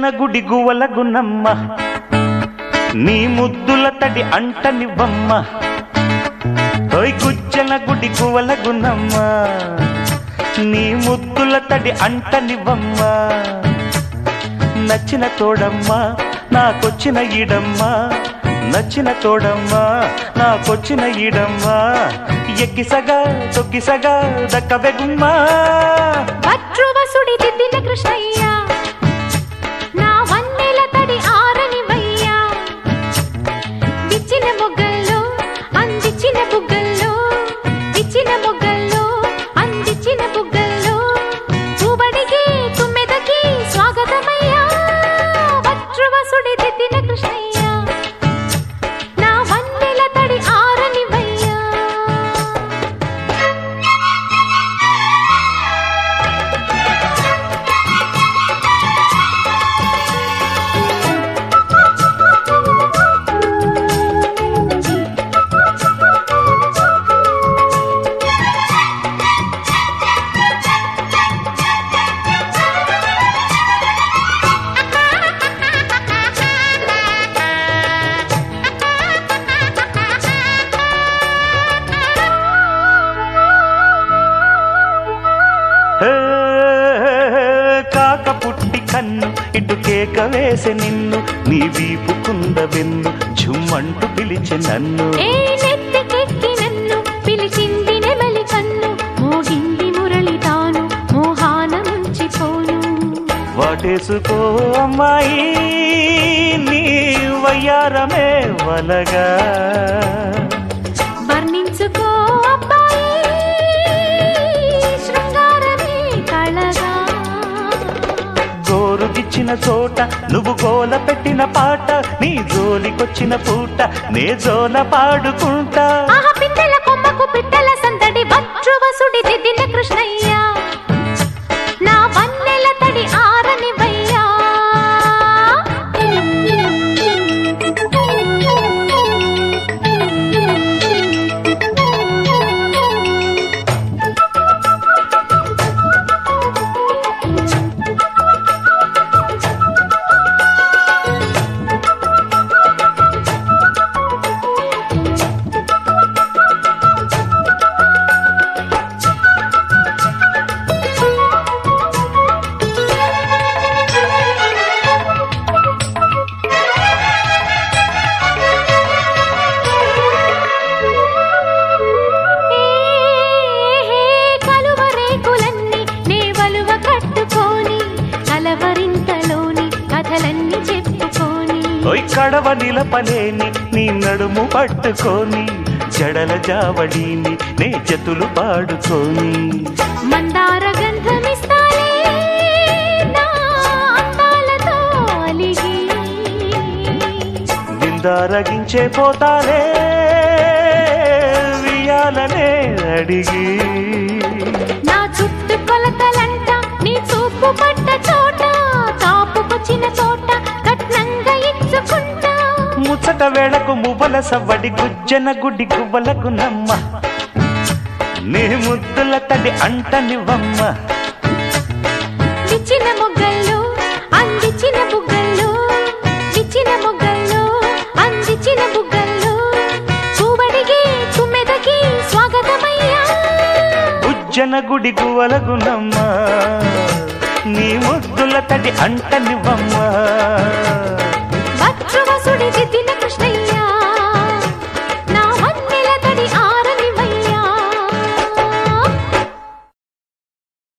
గుడి గువ్వల గున్నమ్మ నీ ముద్దుల తడి అంటనివ్వమ్మ ఓయ్ గుజ్జల గుడి గువ్వల గున్నమ్మ నీ ముద్దుల తడి అంటనివ్వమ్మ నచ్చిన తోడమ్మ నాకొచ్చిన ఈడమ్మ నచ్చిన తోడమ్మ నాకొచ్చిన ఈడమ్మ ఎక్కిసగా తొక్కిసగా దక్కబెగుమ్మా వజ్రువసుడి దిద్దిన కృష్ణయ్య నా వన్నెల తడి ఆరనివయ్యా విచ్చిన మొగ్గల్లో అందించిన బుగ్గల్లో విచ్చిన మొగ్గల్లో అందించిన బుగ్గల్లో చూబడికి తుమ్మెదకి స్వాగతమయ్యా వజ్రువసుడి దిద్దిన కృష్ణయ్య నా వన్నెల తడి ఆరనివయ్యా హే, కాక పుట్టి కన్ను ఇటు కేక వేసే నిన్ను నీ వీపు కుంద వెన్ను ఝుమ్మంటూ పిలిచి నన్ను ఏ నెత్తికెక్కి నన్ను పిలిచింది నెమలి కన్ను మోగింది మురళి తాను మోహాన ముంచిపోను వాటేసుకో అమ్మాయి నీ వయ్యారమే వలగా వర్ణించుకో అబ్బాయి శృంగారమే కళగా గోరుగిచ్చిన చోట నువ్వు గోల పెట్టిన పాట నీ జోలికొచ్చిన పూట నే జోల పాడుకుంటా ఆహ పిట్టల కొమ్మకు పిట్టల సందడి వజ్రువసుడి దిద్దిన కృష్ణయ్య నా వన్నెల తడి ఆరనివయ్యా ఏ కలువరేకులన్నీ నే వలువ కట్టుకొని కలవరింతలోని కథలన్నీ చెప్పుకొని ఓయ్ కడవ నిలపలేని నీ నడుము పట్టుకొని జడల జావడీని నే జతులు పాడుకొని మందార గంధమిస్తాలే నా అందాలతో అలిగి విందారగించే పోతానే వియాలనే అడిగి నా చుట్టు కొలతలంట నీ చూపు పట్ట చోట కాపుకొచ్చిన చోట కట్నంగా ఇచ్చుకుంటా ముచ్చట వేళకు మువ్వల సవ్వడి గుజ్జన గుడి గువ్వలకు నమ్మ నీ ముద్దుల తడి అంటనివ్వమ్మ విచ్చిన మొగ్గల్లో అందించిన బుగ్గల్లో విచ్చిన మొగ్గల్లో అందించిన బుగ్గల్లో చూబడికి తుమ్మెదకి స్వాగతమయ్యా ఉజ్జన గుడి గువ్వలకు నమ్మ నీ ముద్దుల తడి అంటనివ్వమ్మ వజ్రవసుడి దిద్దిన